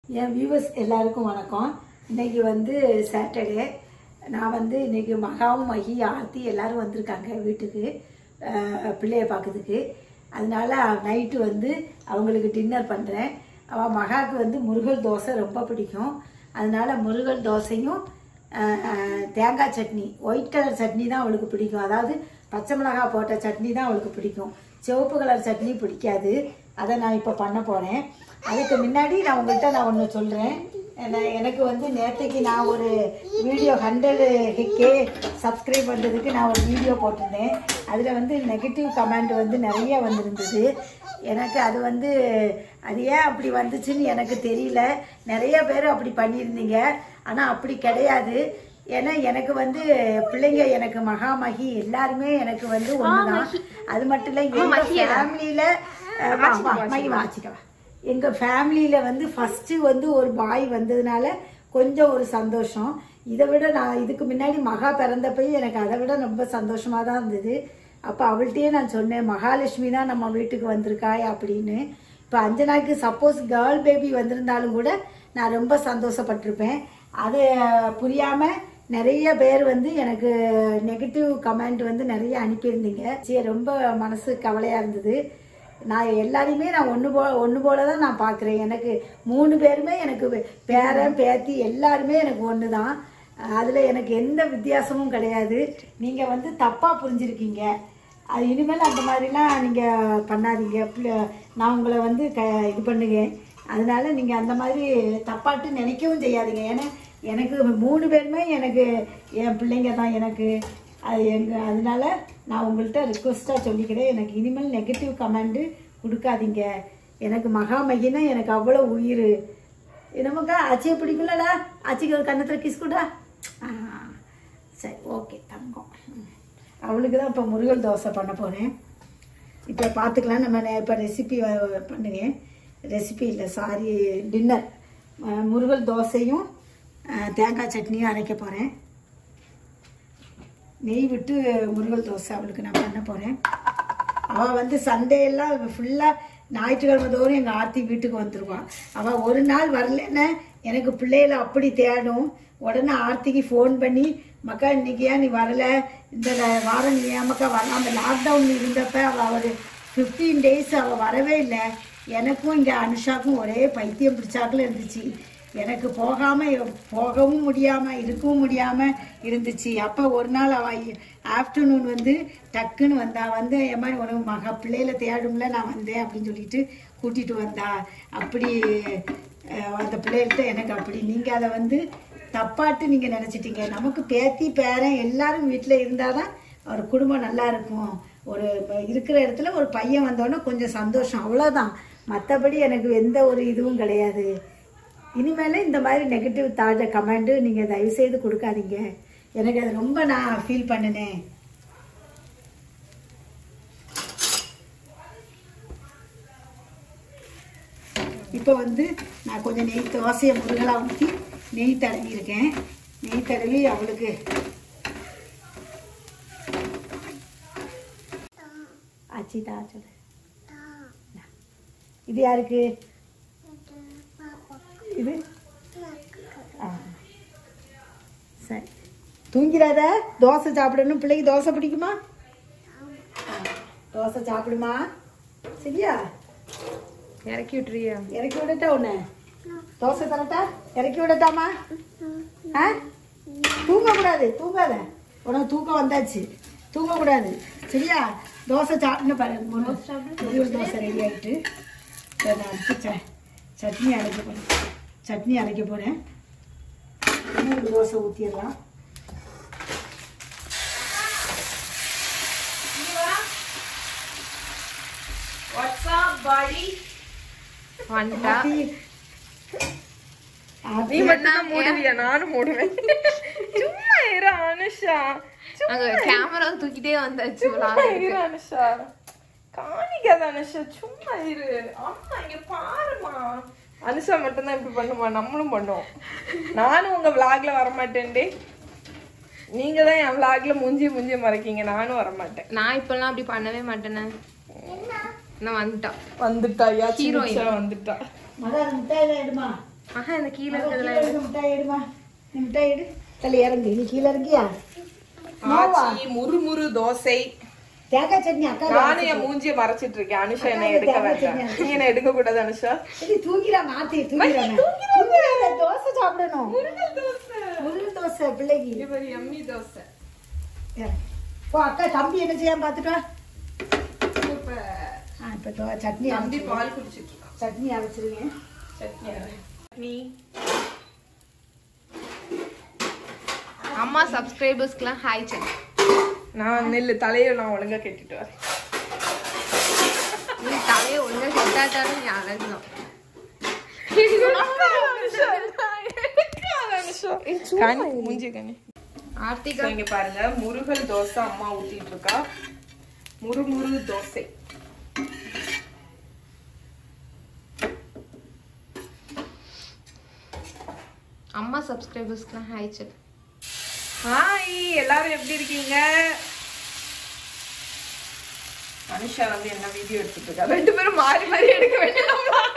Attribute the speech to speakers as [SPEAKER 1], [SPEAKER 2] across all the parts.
[SPEAKER 1] என் viewers எல்லாருக்கும் வணக்கம் இன்னைக்கு வந்து சாட்டர்டே நான் வந்து இன்னைக்கு மகாவும் மகி ஆர்த்தி எல்லாரும் வந்திருக்காங்க வீட்டுக்கு அஹ், பிள்ளைய பார்க்கறதுக்கு அதனால நைட்டு வந்து அவங்களுக்கு டின்னர் பண்ணுறேன் அவள் மகாவுக்கு வந்து முருகல் தோசை ரொம்ப பிடிக்கும் அதனால முருகல் தோசையும் அஹ், அஹ், தேங்காய் சட்னி ஒயிட் கலர் சட்னி தான் அவளுக்கு பிடிக்கும் அதாவது பச்சை மிளகாய் போட்ட சட்னி தான் அவளுக்கு பிடிக்கும் சிவப்பு கலர் சட்னி பிடிக்காது அதை நான் இப்போ பண்ண போகிறேன் அதுக்கு முன்னாடி நான் உங்கள்கிட்ட நான் ஒன்று சொல்கிறேன் எனக்கு வந்து நேற்றுக்கு நான் ஒரு வீடியோ ஹண்ட்ரடு கே சப்ஸ்கிரைப் பண்ணுறதுக்கு நான் ஒரு வீடியோ போட்டிருந்தேன் அதில் வந்து நெகட்டிவ் கமெண்ட் வந்து நிறைய வந்திருந்தது எனக்கு அது வந்து அது ஏன் அப்படி வந்துச்சுன்னு எனக்கு தெரியல நிறைய பேர் அப்படி பண்ணியிருந்தீங்க ஆனால் அப்படி கிடையாது ஏன்னா எனக்கு வந்து பிள்ளைங்க எனக்கு மகாமகி எல்லாருமே எனக்கு வந்து ஒண்ணுதான் அது மட்டும் இல்லை எங்க ஃபேமிலியில மகி வாச்சிக்கலாம் எங்க ஃபேமிலியில வந்து ஃபர்ஸ்ட் வந்து ஒரு பாய் வந்ததுனால கொஞ்சம் ஒரு சந்தோஷம் இதை விட நான் இதுக்கு முன்னாடி மகா பிறந்தப்பயும் எனக்கு அதை விட ரொம்ப சந்தோஷமா தான் இருந்தது அப்போ அவள்கிட்டயே நான் சொன்னேன் மகாலட்சுமி தான் நம்ம வீட்டுக்கு வந்திருக்காய் அப்படின்னு இப்போ அஞ்சனாக்கு சப்போஸ் கேர்ள் பேபி வந்திருந்தாலும் கூட நான் ரொம்ப சந்தோஷப்பட்டிருப்பேன் அது புரியாம நிறைய பேர் வந்து எனக்கு நெகட்டிவ் கமெண்ட் வந்து நிறைய அனுப்பியிருந்தீங்க சரி ரொம்ப மனசு கவலையா இருந்தது நான் எல்லாரையுமே நான் ஒன்று போ ஒன்று போல தான் நான் பார்க்குறேன் எனக்கு மூணு பேருமே எனக்கு பேரன் பேத்தி எல்லாருமே எனக்கு ஒன்று தான் அதில் எனக்கு எந்த வித்தியாசமும் கிடையாது நீங்கள் வந்து தப்பாக புரிஞ்சிருக்கீங்க அது இனிமேல் அந்த மாதிரிலாம் நீங்கள் பண்ணாதீங்க பிள்ளை- நான் உங்களை வந்து க இது பண்ணுங்க அதனால நீங்கள் அந்த மாதிரி தப்பாட்டு நினைக்கவும் செய்யாதீங்க ஏன்னா எனக்கு மூணு பேருமே எனக்கு என் பிள்ளைங்க தான் எனக்கு அது எங்க அதனால நான் உங்கள்கிட்ட ரிக்வஸ்ட்டாக சொல்லிக்கிறேன் எனக்கு இனிமேல் நெகட்டிவ் கமெண்டு கொடுக்காதீங்க எனக்கு மகாமகினா எனக்கு அவ்வளோ உயிர் நமக்கா ஆச்சியை பிடிக்கலடா ஆச்சிக்கு ஒரு கன்னத்தில் கிஸ் கூடா ஆ, சரி ஓகே தங்கம் ம். அவளுக்கு தான் இப்போ முருகல் தோசை பண்ண போகிறேன் இப்போ பார்த்துக்கலாம் நம்ம இப்போ ரெசிபி பண்ணுங்க ரெசிபி இல்லை சாரி டின்னர் முருகல் தோசையும் அஹ், தேங்காய் சட்னியும் அரைக்க போகிறேன் நெய் விட்டு முருகல் தோசை அவளுக்கு நான் பண்ண போகிறேன் அவள் வந்து சண்டே எல்லாம் ஃபுல்லாக ஞாயிற்றுக்கிழமை தோறும் எங்கள் ஆர்த்தி வீட்டுக்கு வந்துருவான் அவள் ஒரு நாள் வரலன்னா எனக்கு பிள்ளைகளை அப்படி தேடும் உடனே ஆர்த்திக்கு ஃபோன் பண்ணி மக்கா இன்னைக்கு ஏன் நீ வரல இந்த ல- வாரம் நீ ஏமாக்கா வரலாம் அந்த லாக்டவுன் இருந்தப்ப அவள் ஒரு ஃபிஃப்டீன் டேஸ் அவள் வரவே இல்லை எனக்கும் இங்கே அனுஷாக்கும் ஒரே பைத்தியம் பிடிச்சாக்குல இருந்துச்சு எனக்கு போகாம போகவும் முடியாம இருக்கவும் முடியாம இருந்துச்சு அப்ப ஒரு நாள் அவ ஆஃப்டர்நூன் வந்து டக்குன்னு வந்தா வந்து என் மாதிரி உனக்கு மகா பிள்ளையில தேடும்ல நான் வந்தேன் அப்படின்னு சொல்லிட்டு கூட்டிட்டு வந்தா அப்படி அஹ், அந்த பிள்ளைகள்கிட்ட எனக்கு அப்படி நீங்க அதை வந்து தப்பாட்டு நீங்க நினைச்சிட்டீங்க நமக்கு பேத்தி பேரன் எல்லாரும் வீட்டில் இருந்தாதான் ஒரு குடும்பம் நல்லா இருக்கும் ஒரு ப- இருக்கிற இடத்துல ஒரு பையன் வந்தோடனே கொஞ்சம் சந்தோஷம் அவ்வளோதான் மற்றபடி எனக்கு எந்த ஒரு இதுவும் கிடையாது இனிமேல இந்த மாதிரி நெகட்டிவ் தாட்ட கமெண்ட் நீங்க தயவு செய்து கொடுக்காதீங்க எனக்கு அது ரொம்ப நான் ஃபீல் பண்ணினேன் இப்போ வந்து நான் கொஞ்சம் நெய் தோசையை முருகலாக ஊற்றி நெய் தடவி இருக்கேன் நெய் தடவி அவளுக்கு அச்சிதா சொல்லு இது யாருக்கு இது ஆ. சரி தூங்கிறாத தோசை சாப்பிடணும் பிள்ளைக்கு தோசை பிடிக்குமா ஆ. தோசை சாப்பிடுமா சரியா
[SPEAKER 2] இறக்கி விட்டுறியா
[SPEAKER 1] இறக்கி விடட்டா உன்னை தோசை தரட்டா இறக்கி விடட்டாமா ஆ தூங்கக்கூடாது தூங்காத உனக்கு தூக்கம் வந்தாச்சு தூங்கக்கூடாது சரியா தோசை சாப்பிட்டு பாரு முருகல் தோசை ரெடி ஆயிட்டு இதை நான் அடுத்து ச சட்னி அரைக்க போகிறேன் சட்னி அரைக்க போகிறேன் இன்னொரு தோசை ஊற்றிடலாம்
[SPEAKER 2] வந்துட்டா நீ
[SPEAKER 1] ஆத்தி
[SPEAKER 2] மட்டும் தான் மூடுவியா நானும் மூடுவேன் சும்மா இரு அனுஷா
[SPEAKER 3] அங்க கேமரா தூக்கிட்டே வந்தாச்சு
[SPEAKER 2] சும்மா இரு அனுஷா காணிக்காத அனுஷா சும்மா இரு அம்மா இங்க பாருமா அனுஷா மட்டும் தான் இப்படி பண்ணுமா நம்மளும் பண்ணுவோம் நானும் உங்க விளாக்ல வர மாட்டேன்டே நீங்க தான் என் விளாக்ல மூஞ்சி மூஞ்சி மறைக்கீங்க நானும் வர மாட்டேன்
[SPEAKER 3] நான் இப்பெல்லாம் அப்படி பண்ணவே மாட்டேனே நான் வந்துட்டான்
[SPEAKER 2] வந்துட்டா யா
[SPEAKER 3] Heroine.
[SPEAKER 2] சின்ன வந்துட்டா
[SPEAKER 1] மகா முட்டாய் எடுமா
[SPEAKER 3] ஆஹா இந்த கீழே
[SPEAKER 1] கீழே
[SPEAKER 3] இருக்கிறதுல
[SPEAKER 1] இருக்க மிட்டாய் எடுமா நீ மிட்டாய் எடு தள்ளி இறங்கு நீ கீழே இருக்கியா
[SPEAKER 2] ஆச்சி முறுமுறு தோசை
[SPEAKER 1] தேங்காய் சட்னி அக்கா
[SPEAKER 2] நானும் என் மூஞ்சிய மறைச்சிட்டு இருக்கேன் அனுஷா என்ன
[SPEAKER 1] அக்கா,
[SPEAKER 2] எடுக்க
[SPEAKER 1] தேங்காய்
[SPEAKER 2] வேண்டாம்
[SPEAKER 1] சட்னி
[SPEAKER 2] நீ என்ன எடுக்க கூடாது அனுஷா
[SPEAKER 1] சரி தூங்கிறாங்க ஆத்தி தூங்கிறாங்க தூங்கிறாங்க தோசை சாப்பிடணும் முருகல் தோசை பிள்ளைக்கு
[SPEAKER 2] இவர் எம்மி தோசை
[SPEAKER 1] இறங்கு. போ அக்கா தம்பி என்ன செய்யாம பார்த்துட்டு வா
[SPEAKER 2] சூப்பர்
[SPEAKER 1] ஆ இப்போ தோ சட்னி
[SPEAKER 2] தம்பி
[SPEAKER 1] அரைச்சிருக்கேன்.
[SPEAKER 2] பால் குடிச்சிட்டு இருக்கான்
[SPEAKER 1] சட்னி அரைச்சிருக்கேன்
[SPEAKER 2] சட்னி அரை. நீ
[SPEAKER 3] அம்மா சப்ஸ்கிரைபர்ஸ்க்குலாம் ஹாய் செக்
[SPEAKER 2] நான் நெல்லு தலையை நான் ஒழுங்கா கட்டிட்டு வரேன்
[SPEAKER 3] நீ தலையை ஒழுங்கா செட்டாட்டாலும் நீ அழகுதான்
[SPEAKER 2] கனி, மூஞ்சி கனி.
[SPEAKER 3] ஆர்த்திகா
[SPEAKER 2] So, இங்க பாருங்க முருகல் தோசை அம்மா ஊத்திட்டு இருக்கா முறுமுறு தோசை
[SPEAKER 3] அம்மா சப்ஸ்கிரைபர்ஸ்க்குலாம் ஹாய் செக்
[SPEAKER 2] ஹாய் எல்லாரும் எப்படி இருக்கீங்க அனுஷா வந்து என்ன வீடியோ எடுத்துட்டு இருக்கா ரெண்டு பேரும் மாறி மாறி எடுக்க வேண்டிய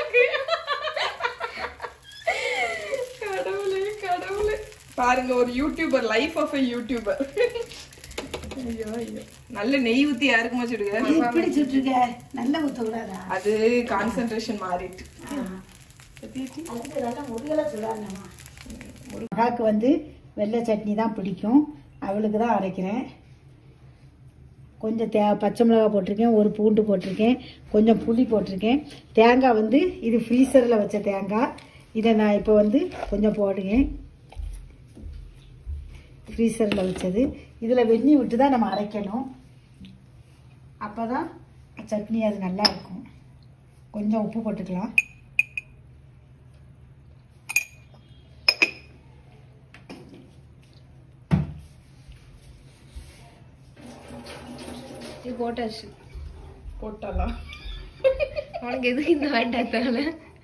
[SPEAKER 2] கடவுளே கடவுளே பாருங்க ஒரு YouTuber life of a YouTuber ஐயோ ஐயோ நல்ல நெய் ஊத்தி யாருக்குமா சுடுங்க
[SPEAKER 1] இப்படி சுட்டுருக்க நல்ல ஊத்த கூடாதா
[SPEAKER 2] அது கான்சென்ட்ரேஷன் மாறிட்டு
[SPEAKER 1] அதுக்கு நல்லா முருகலை சுடாங்கம்மா மகாக்கு வந்து வெள்ளை சட்னி தான் பிடிக்கும் அவளுக்கு தான் அரைக்கிறேன் கொஞ்சம் தே பச்சை மிளகாய் போட்டிருக்கேன் ஒரு பூண்டு போட்டிருக்கேன் கொஞ்சம் புளி போட்டிருக்கேன் தேங்காய் வந்து இது ஃப்ரீசரில் வச்ச தேங்காய் இதை நான் இப்போ வந்து கொஞ்சம் போடுவேன் ஃப்ரீசரில் வச்சது இதில் வெந்நி விட்டு தான் நம்ம அரைக்கணும் அப்போ தான் சட்னி அது நல்லா இருக்கும் கொஞ்சம் உப்பு போட்டுக்கலாம்
[SPEAKER 3] இது போட்டாச்சு
[SPEAKER 2] போட்டலாம்
[SPEAKER 3] உனக்கு எதுக்கு இந்த வேண்டாத்தால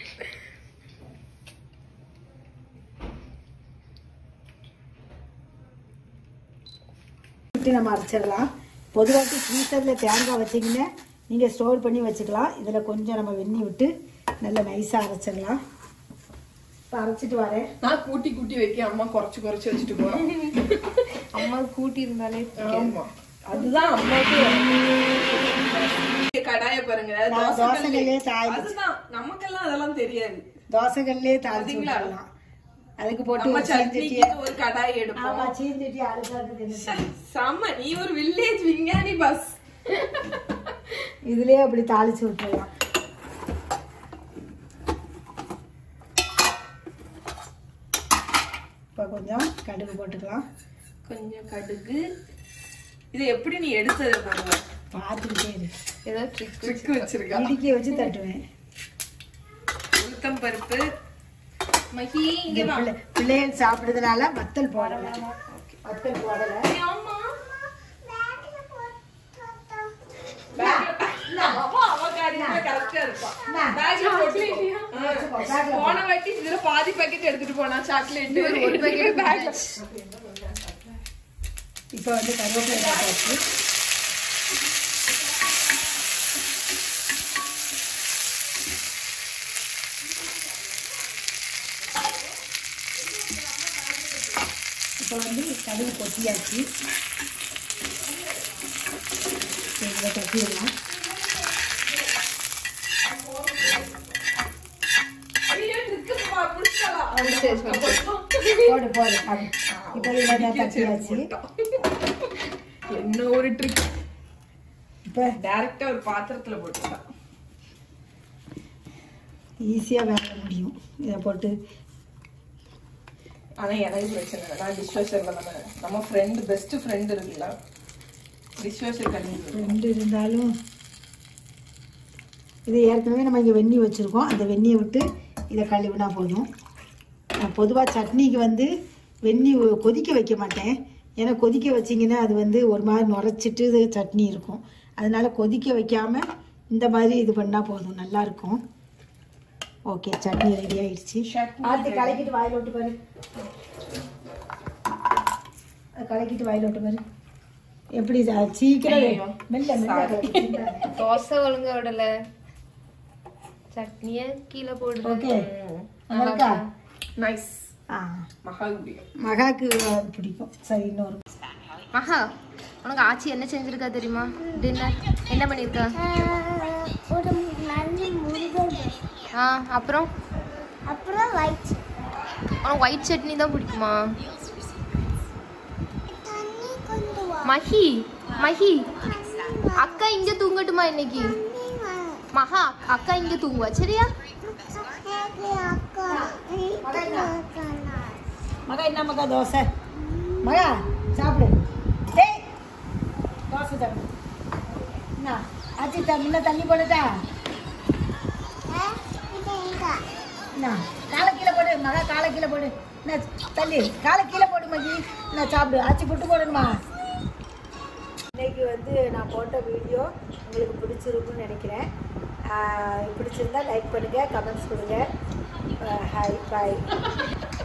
[SPEAKER 1] விட்டு நம்ம அரைச்சிடலாம் பொதுவாக ஃப்ரீசரில் தேங்காய் வச்சிங்கன்னா நீங்கள் ஸ்டோர் பண்ணி வச்சுக்கலாம் இதில் கொஞ்சம் நம்ம வெந்நி விட்டு நல்லா நைஸாக அரைச்சிடலாம் இப்போ அரைச்சிட்டு வரேன்
[SPEAKER 2] நான் கூட்டி கூட்டி வைக்க அம்மா குறைச்சு குறைச்சு வச்சுட்டு போறோம்
[SPEAKER 3] அம்மா கூட்டி இருந்தாலே
[SPEAKER 2] ஆமா அதுதான் அம்மாவுக்கு கடாய பாருங்க
[SPEAKER 1] நான் தோசைகள்லயே தாய்
[SPEAKER 2] அதுதான் நமக்கெல்லாம் அதெல்லாம் தெரியாது
[SPEAKER 1] தோசைகள்லேயே தாளிச்சு
[SPEAKER 2] பாத்தீங்களா?
[SPEAKER 1] விட்டுடலாம் அதுக்கு போட்டு
[SPEAKER 2] நம்ம
[SPEAKER 1] ஒரு சீஞ்சட்டியை
[SPEAKER 2] சட்னிக்கு ஒரு கடாய் எடுப்போம்
[SPEAKER 1] ஆமாம் சீஞ்சட்டி அழுக்காது
[SPEAKER 2] செம்ம நீ ஒரு வில்லேஜ் விஞ்ஞானி பஸ்
[SPEAKER 1] இதுலேயே அப்படி தாளிச்சு விட்டுடலாம் இப்போ கொஞ்சம் கடுகு போட்டுக்கலாம்
[SPEAKER 2] கொஞ்சம் கடுகு இது எப்படி நீ எடுத்தது போடுவ
[SPEAKER 1] பார்த்துக்கிட்டே இரு
[SPEAKER 3] ஏதோ ட்ரிக்
[SPEAKER 2] ட்ரிக் வச்சிருக்கா
[SPEAKER 1] இடுக்கி வச்சு தட்டுவேன்
[SPEAKER 2] உளுத்தம் பருப்பு மகி இங்க வா
[SPEAKER 1] பிள்ளை- பிள்ளைகள் சாப்பிடுறதுனால வத்தல் போடல வத்தல் போடல
[SPEAKER 2] ஆமா பேக்ல அவ அவ காரியத்துல கரெக்டா இருப்பா பேக்ல போட்டு ஆ. போன வாட்டி இதுல பாதி பாக்கெட் எடுத்துட்டு போனா சாக்லேட்
[SPEAKER 3] ஒரு packet
[SPEAKER 2] பேக்ல
[SPEAKER 1] இப்போ வந்து கருவேப்பிலை போட்டாச்சு இப்போ வந்து கடுகு கொட்டியாச்சு இதில் கொட்டிடலாம்
[SPEAKER 2] ஐயோ இருக்குப்பா புடிச்சலாம்
[SPEAKER 1] போடு போடு அது இப்போ இதில் தட்டியாச்சு
[SPEAKER 2] என்ன ஒரு ட்ரிக்
[SPEAKER 1] இப்போ
[SPEAKER 2] டைரக்டா ஒரு பாத்திரத்துல போட்டுக்கலாம்
[SPEAKER 1] ஈஸியாக வேலை முடியும் இதை போட்டு
[SPEAKER 2] ஆனா எனக்கு பிரச்சனை இல்லை நான் டிஷ்வாஷர்ல நம்ம நம்ம ஃப்ரெண்ட் பெஸ்ட் ஃப்ரெண்ட் இருக்குல்ல டிஷ்வாஷர் கழுவி
[SPEAKER 1] ரெண்டு இருந்தாலும் இது ஏற்கனவே நம்ம இங்கே வெந்நி வச்சுருக்கோம் அந்த வெந்நியை விட்டு இதை கழுவினா போதும் நான் பொதுவாக சட்னிக்கு வந்து வெந்நி ஒ- கொதிக்க வைக்க மாட்டேன் ஏன்னா கொதிக்க வச்சிங்கன்னா அது வந்து ஒரு மாதிரி நுரைச்சிட்டு இது சட்னி இருக்கும் அதனால கொதிக்க வைக்காம இந்த மாதிரி இது பண்ணால் போதும் நல்லாயிருக்கும் ஓகே சட்னி ரெடி ஆயிடுச்சு
[SPEAKER 2] சட்னி
[SPEAKER 1] ஆத்தி கலக்கிட்டு வாயில் விட்டு பாரு அது கலக்கிட்டு வாயில் விட்டு பாரு எப்படி ச- சீக்கிரம்
[SPEAKER 2] ஐயையோ.
[SPEAKER 1] மெல்ல மெல்ல கலக்கிட்டு.
[SPEAKER 3] தோசை ஒழுங்கா விடல சட்னிய கீழே போடுறேன்
[SPEAKER 1] ஓகே நல்லா இருக்கா
[SPEAKER 2] நைஸ்
[SPEAKER 1] ஆ
[SPEAKER 2] மகாகுடி
[SPEAKER 1] மகாக்கு பிடிக்கும் சரி இன்னொரு
[SPEAKER 3] மகா உனக்கு ஆச்சி என்ன செஞ்சிருக்கா தெரியுமா டின்னர் என்ன பண்ணிருக்கா
[SPEAKER 4] ஒரு நல்ல முருகன்
[SPEAKER 3] ஆ அப்புறம்
[SPEAKER 4] அப்புறம் ஒயிட்
[SPEAKER 3] உனக்கு ஒயிட் சட்னி தான் பிடிக்குமா
[SPEAKER 4] தண்ணி கொண்டு வா
[SPEAKER 3] மஹி மஹி அக்கா இங்க தூங்கட்டுமா இன்னைக்கு
[SPEAKER 4] தண்ணி வா
[SPEAKER 3] மகா அக்கா இங்க தூங்குவா சரியா
[SPEAKER 4] அக்கா வீட்டுல இருக்கானா
[SPEAKER 1] மகா என்ன மகா தோசை மகா சாப்பிடு டேய் தோசை சாப்பிடு என்ன ஆச்சி த முன்ன தண்ணி போடுதா
[SPEAKER 4] இது எங்க
[SPEAKER 1] என்ன காலை கீழே போடு மகா காலை கீழே போடு என்ன தள்ளி காலை கீழே போடு மகி என்ன சாப்பிடு ஆச்சி புட்டு போடணுமா இன்னைக்கு வந்து நான் போட்ட வீடியோ உங்களுக்கு பிடிச்சிருக்குன்னு நினைக்கிறேன் ஆஹ் பிடிச்சிருந்தா லைக் பண்ணுங்கள் கமெண்ட்ஸ் கொடுங்க ஹாய் பாய்